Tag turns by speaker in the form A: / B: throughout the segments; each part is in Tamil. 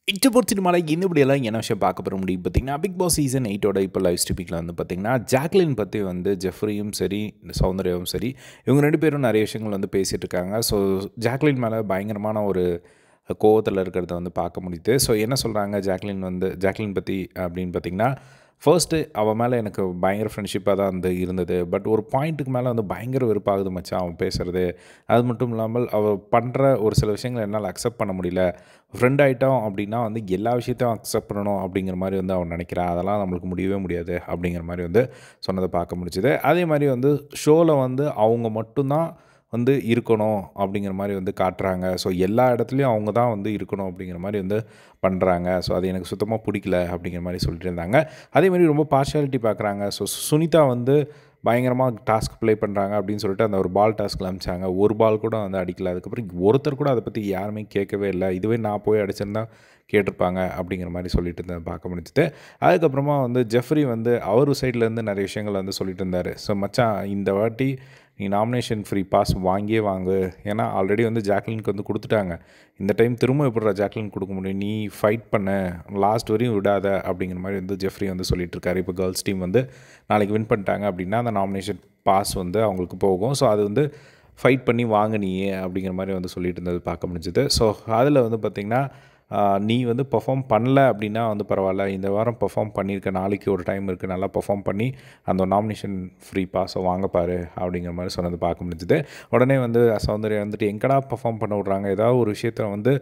A: இச்சபோர் சினிமாவில் இந்த இப்படியெல்லாம் என்ன விஷயம் பார்க்க போகிற முடியும் பார்த்தீங்கன்னா பிக் பாஸ் சீசன் எயிட்டோட இப்போ லைவ் ஸ்ட்ரீமிங்கில் வந்து பார்த்தீங்கன்னா ஜாக்லின் பற்றி வந்து ஜெஃப்ரியும் சரி சௌந்தர்யாவும் சரி இவங்க ரெண்டு பேரும் நிறைய விஷயங்கள் வந்து பேசிகிட்டு இருக்காங்க ஸோ ஜாக்லின் மேலே பயங்கரமான ஒரு கோவத்தில் இருக்கிறத வந்து பார்க்க முடியுது ஸோ என்ன சொல்கிறாங்க ஜாக்லின் வந்து ஜாக்லின் பற்றி அப்படின்னு பார்த்தீங்கன்னா ஃபர்ஸ்ட்டு அவன் மேலே எனக்கு பயங்கர ஃப்ரெண்ட்ஷிப்பாக தான் வந்து இருந்தது பட் ஒரு பாயிண்ட்டுக்கு மேலே வந்து பயங்கர வெறுப்பாகுது மச்சான் அவன் பேசுகிறது அது மட்டும் இல்லாமல் அவள் பண்ணுற ஒரு சில விஷயங்களை என்னால் அக்செப்ட் பண்ண முடியல ஃப்ரெண்ட் ஆகிட்டோம் அப்படின்னா வந்து எல்லா விஷயத்தையும் அக்செப்ட் பண்ணணும் அப்படிங்கிற மாதிரி வந்து அவன் நினைக்கிறான் அதெல்லாம் நம்மளுக்கு முடியவே முடியாது அப்படிங்கிற மாதிரி வந்து சொன்னதை பார்க்க முடிஞ்சுது அதே மாதிரி வந்து ஷோவில் வந்து அவங்க மட்டும்தான் வந்து இருக்கணும் அப்படிங்கிற மாதிரி வந்து காட்டுறாங்க ஸோ எல்லா இடத்துலையும் அவங்க தான் வந்து இருக்கணும் அப்படிங்கிற மாதிரி வந்து பண்ணுறாங்க ஸோ அது எனக்கு சுத்தமாக பிடிக்கல அப்படிங்கிற மாதிரி சொல்லிட்டு இருந்தாங்க அதே மாதிரி ரொம்ப பார்ஷியாலிட்டி பார்க்குறாங்க ஸோ சுனிதா வந்து பயங்கரமாக டாஸ்க் ப்ளே பண்ணுறாங்க அப்படின்னு சொல்லிட்டு அந்த ஒரு பால் டாஸ்க்கில் அமிச்சாங்க ஒரு பால் கூட வந்து அடிக்கல அதுக்கப்புறம் ஒருத்தர் கூட அதை பற்றி யாருமே கேட்கவே இல்லை இதுவே நான் போய் அடிச்சிருந்தா கேட்டிருப்பாங்க அப்படிங்கிற மாதிரி சொல்லிட்டு இருந்தேன் பார்க்க முடிஞ்சுது அதுக்கப்புறமா வந்து ஜெஃப்ரி வந்து அவர் சைட்லேருந்து நிறைய விஷயங்கள் வந்து சொல்லிட்டு இருந்தார் ஸோ மச்சான் இந்த வாட்டி நீ நாமினேஷன் ஃப்ரீ பாஸ் வாங்கியே வாங்கு ஏன்னா ஆல்ரெடி வந்து ஜாக்லினுக்கு வந்து கொடுத்துட்டாங்க இந்த டைம் திரும்ப எப்படிடா ஜாக்லின் கொடுக்க முடியும் நீ ஃபைட் பண்ண லாஸ்ட் வரையும் விடாத அப்படிங்கிற மாதிரி வந்து ஜெஃப்ரி வந்து சொல்லிட்டு இருக்காரு இப்போ கேர்ள்ஸ் டீம் வந்து நாளைக்கு வின் பண்ணிட்டாங்க அப்படின்னா அந்த நாமினேஷன் பாஸ் வந்து அவங்களுக்கு போகும் ஸோ அது வந்து ஃபைட் பண்ணி வாங்க நீயே அப்படிங்கிற மாதிரி வந்து சொல்லிட்டு இருந்தது பார்க்க முடிஞ்சுது ஸோ அதில் வந்து பார்த்திங்கன்னா நீ வந்து பெர்ஃபார்ம் பண்ணல அப்படின்னா வந்து பரவாயில்ல இந்த வாரம் பெர்ஃபார்ம் பண்ணியிருக்க நாளைக்கு ஒரு டைம் இருக்குது நல்லா பெர்ஃபார்ம் பண்ணி அந்த நாமினேஷன் ஃப்ரீ பாஸை வாங்கப்பாரு அப்படிங்கிற மாதிரி சொன்னது பார்க்க முடிஞ்சுது உடனே வந்து சௌந்தர்யா வந்துட்டு எங்கடா பெர்ஃபார்ம் பண்ண விட்றாங்க ஏதாவது ஒரு விஷயத்தில் வந்து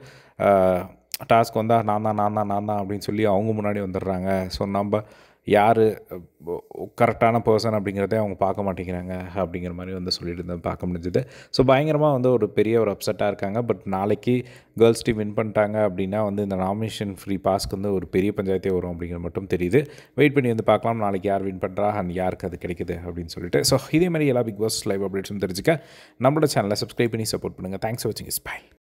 A: டாஸ்க் வந்தால் நான் தான் நான் தான் நான் தான் அப்படின்னு சொல்லி அவங்க முன்னாடி வந்துடுறாங்க ஸோ நம்ம யார் கரெக்டான பர்சன் அப்படிங்கிறதே அவங்க பார்க்க மாட்டேங்கிறாங்க அப்படிங்கிற மாதிரி வந்து சொல்லிட்டு இருந்தது பார்க்க முடிஞ்சுது ஸோ பயங்கரமாக வந்து ஒரு பெரிய ஒரு அப்செட்டாக இருக்காங்க பட் நாளைக்கு கேர்ள்ஸ் டீம் வின் பண்ணிட்டாங்க அப்படின்னா வந்து இந்த நாமினேஷன் ஃப்ரீ பாஸ்க்கு வந்து ஒரு பெரிய பஞ்சாயத்தே வரும் அப்படிங்கிற மட்டும் தெரியுது வெயிட் பண்ணி வந்து பார்க்கலாம் நாளைக்கு யார் வின் பண்ணுறா அண்ட் யாருக்கு அது கிடைக்குது அப்படின்னு சொல்லிட்டு ஸோ இதே மாதிரி எல்லா பிக் பாஸ் லைவ் அப்டேட்ஸும் தெரிஞ்சுக்க நம்மளோட சேனலை சப்ஸ்கிரைப் பண்ணி சப்போர்ட் பண்ணுங்கள் தேங்க்ஸ் ஃபார் வாட்சிங் இஸ் பை